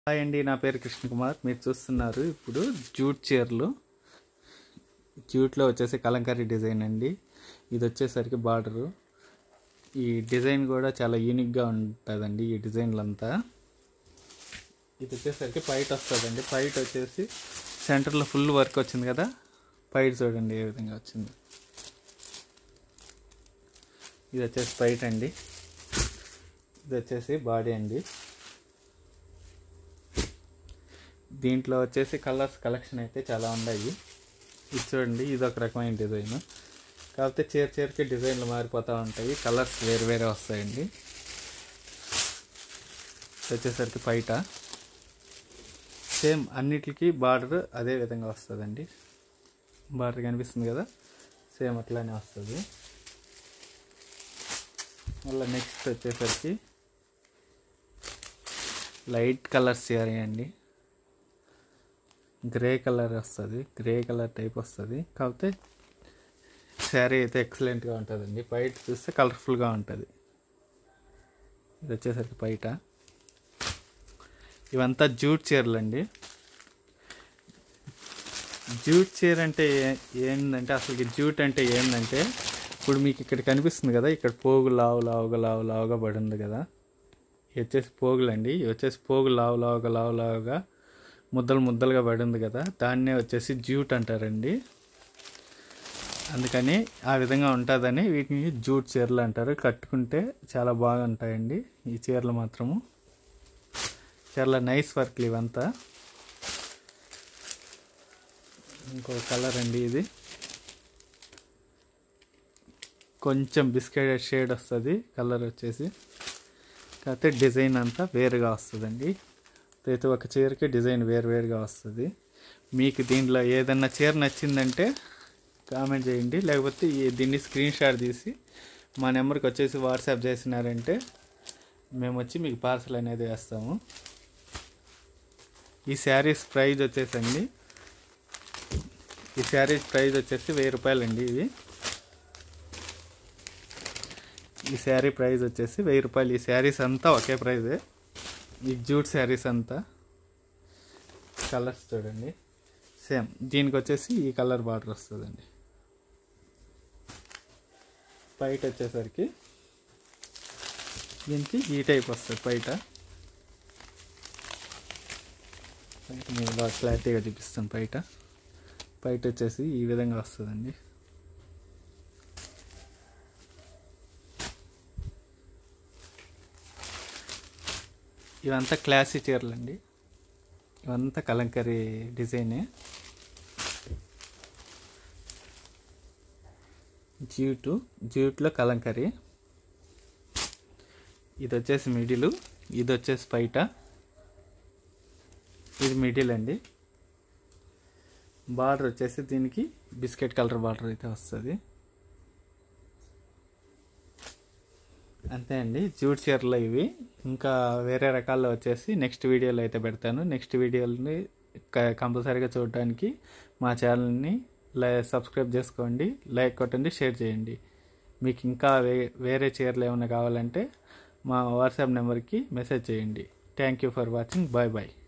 hi అండి నా పేరు కృష్ణకుమార్ మీరు చూస్తున్నారు ఇప్పుడు జూట్ చీరలు జూట్లో వచ్చేసి కలంకారీ డిజైన్ అండి ఇది వచ్చేసరికి బార్డరు ఈ డిజైన్ కూడా చాలా యూనిక్గా ఉంటుందండి ఈ డిజైన్లంతా ఇది వచ్చేసరికి పైట్ వస్తుందండి పైట్ వచ్చేసి సెంటర్లో ఫుల్ వర్క్ వచ్చింది కదా పైట్ చూడండి ఏ విధంగా వచ్చింది ఇది వచ్చేసి పైట్ అండి ఇది వచ్చేసి బాడీ అండి దీంట్లో వచ్చేసి కలర్స్ కలెక్షన్ అయితే చాలా ఉన్నాయి ఇది చూడండి ఇది ఒక రకమైన డిజైన్ కాకపోతే చీర చీరకి డిజైన్లు మారిపోతూ ఉంటాయి కలర్స్ వేరు వేరే వస్తాయండి ఇది వచ్చేసరికి పైట సేమ్ అన్నిటికీ బార్డర్ అదే విధంగా వస్తుందండి బార్డర్ కనిపిస్తుంది కదా సేమ్ అట్లానే వస్తుంది మళ్ళీ నెక్స్ట్ వచ్చేసరికి లైట్ కలర్స్ అండి గ్రే కలర్ వస్తుంది గ్రే కలర్ టైప్ వస్తుంది కాకపోతే శారీ అయితే ఎక్సలెంట్గా ఉంటుందండి బయట చూస్తే కలర్ఫుల్గా ఉంటుంది ఇది వచ్చేసరికి బయట ఇవంతా జూట్ చీరలు అండి జూట్ చీర అంటే ఏ- ఏందంటే అసలు జూట్ అంటే ఏంటంటే ఇప్పుడు మీకు ఇక్కడ కనిపిస్తుంది కదా ఇక్కడ పోగు లావు లావుగా లావు లావుగా పడి ఉంది కదా ఇవి వచ్చేసి పోగులండి ఇవి వచ్చేసి పోగు లావు లావుగా లావు లావుగా ముద్దలు ముద్దలుగా పడి ఉంది కదా దాన్నే వచ్చేసి జ్యూట్ అంటారండి అందుకని ఆ విధంగా ఉంటుందని వీటిని జూట్ చీరలు అంటారు కట్టుకుంటే చాలా బాగుంటాయండి ఈ చీరలు మాత్రము చాలా నైస్ వర్క్లు ఇవంతా ఇంకో కలర్ అండి ఇది కొంచెం బిస్కెట్ షేడ్ వస్తుంది కలర్ వచ్చేసి కాకపోతే డిజైన్ అంతా వేరుగా వస్తుందండి ప్రతి ఒక్క చీరకి డిజైన్ వేరు వేరుగా వస్తుంది మీకు దీంట్లో ఏదన్నా చీర నచ్చిందంటే కామెంట్ చేయండి లేకపోతే ఈ దీన్ని స్క్రీన్ షాట్ తీసి మా నెంబర్కి వచ్చేసి వాట్సాప్ చేసినారంటే మేము వచ్చి మీకు పార్సల్ అనేది వేస్తాము ఈ శారీస్ ప్రైస్ వచ్చేసండి ఈ శారీస్ ప్రైస్ వచ్చేసి వెయ్యి రూపాయలండి ఇవి ఈ శారీ ప్రైస్ వచ్చేసి వెయ్యి రూపాయలు ఈ శారీస్ అంతా ఒకే ప్రైజే ఈ జూట్ శారీస్ అంతా కలర్స్ చూడండి సేమ్ దీనికి వచ్చేసి ఈ కలర్ బార్డర్ వస్తుందండి పైట వచ్చేసరికి దీనికి ఈ టైప్ వస్తుంది పైట పైట మీకు బాగా క్లారిటీగా చూపిస్తాను పైట పైట వచ్చేసి ఈ విధంగా వస్తుందండి ఇవంతా క్లాసీ చీరలు అండి ఇవంతా కలంకరీ డిజైనే జ్యూటు జ్యూట్లో కలంకరీ ఇది వచ్చేసి మిడిలు ఇది వచ్చేసి పైట ఇది మిడిల్ అండి బార్డర్ వచ్చేసి దీనికి బిస్కెట్ కలర్ బార్డర్ అయితే వస్తుంది అంతే అండి జూట్ చీరలు ఇవి ఇంకా వేరే రకాల్లో వచ్చేసి నెక్స్ట్ వీడియోలో అయితే పెడతాను నెక్స్ట్ వీడియోని కంపల్సరీగా చూడడానికి మా ఛానల్ని లై సబ్స్క్రైబ్ చేసుకోండి లైక్ కొట్టండి షేర్ చేయండి మీకు ఇంకా వే వేరే చీరలు ఏమైనా కావాలంటే మా వాట్సాప్ నెంబర్కి మెసేజ్ చేయండి thank you for watching bye bye